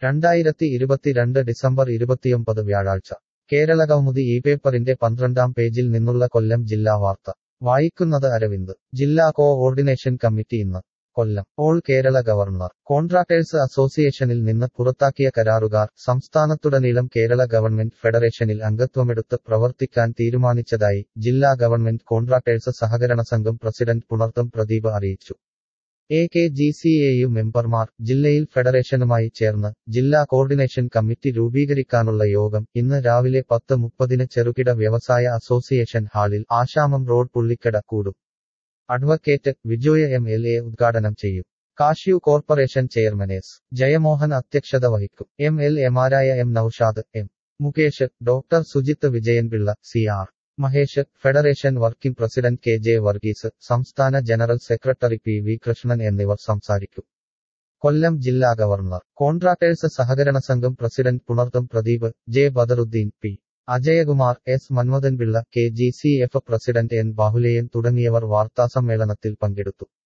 രണ്ടായിരത്തി ഇരുപത്തിരണ്ട് ഡിസംബർ ഇരുപത്തിയൊമ്പത് വ്യാഴാഴ്ച കേരളകൗമുദി ഈ പേപ്പറിന്റെ പന്ത്രണ്ടാം പേജിൽ നിന്നുള്ള കൊല്ലം ജില്ലാ വാർത്ത വായിക്കുന്നത് അരവിന്ദ് ജില്ലാ കോ ഓർഡിനേഷൻ കമ്മിറ്റി ഇന്ന് Kollam all Kerala governor contractors അസോസിയേഷനിൽ നിന്ന് പുറത്താക്കിയ കരാറുകാർ സംസ്ഥാനത്തുടനീളം കേരള ഗവൺമെന്റ് ഫെഡറേഷനിൽ അംഗത്വമെടുത്ത് പ്രവർത്തിക്കാൻ തീരുമാനിച്ചതായി ജില്ലാ ഗവൺമെന്റ് കോൺട്രാക്ടേഴ്സ് സഹകരണ സംഘം പ്രസിഡന്റ് പുണർത്തം പ്രദീപ് അറിയിച്ചു A K G C A U മെമ്പർമാർ ജില്ലയിൽ ഫെഡറേഷനുമായി ചേർന്ന് ജില്ലാ കോർഡിനേഷൻ കമ്മിറ്റി രൂപീകരിക്കാനുള്ള യോഗം ഇന്ന് രാവിലെ പത്ത് മുപ്പതിന് ചെറുകിട വ്യവസായ അസോസിയേഷൻ ഹാളിൽ ആശാമം റോഡ് പുള്ളിക്കട കൂടും advocate Vijoya M L A ഉദ്ഘാടനം ചെയ്യും cashew corporation chairman S Jayamohan അധ്യക്ഷത വഹിക്കും എം എൽ എമാരായ M Noushad M Mukesh doctor Sujith Vijayan Pillai C R Mahesh federation working president K J Varghese സംസ്ഥാന general secretary P V Krishnan എന്നിവർ സംസാരിക്കും കൊല്ലം ജില്ലാ ഗവർണർ കോൺട്രാക്ടേഴ്സ് സഹകരണ സംഘം president Punartham Pradeep J Badaruddin P Ajayakumar S Manmathan Pillai K G C F president N Bahuleyan തുടങ്ങിയവർ വാർത്താസമ്മേളനത്തിൽ പങ്കെടുത്തു